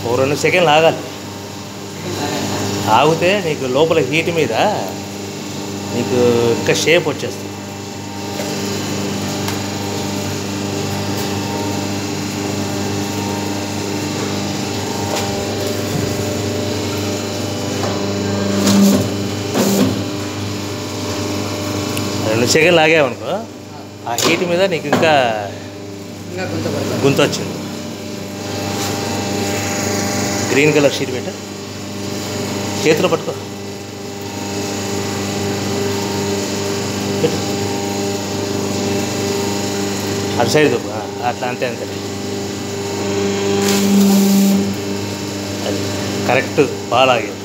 ఓ రెండు సెకండ్లు ఆగాలి ఆగితే నీకు లోపల హీట్ మీద నీకు ఇంకా షేప్ వచ్చేస్తుంది రెండు సెకండ్లు ఆగావనుకో ఆ హీట్ మీద నీకు ఇంకా ఇంకా కొంత పడుతుంది గుంత వచ్చింది గ్రీన్ కలర్ షీట్ పెట్ట చేతిలో పట్టుకో పెట్టు. అటు సైడ్ దుబ్బు. ఆ, అట్లా అంతే అంతే అది కరెక్ట్ బాగా లాగేది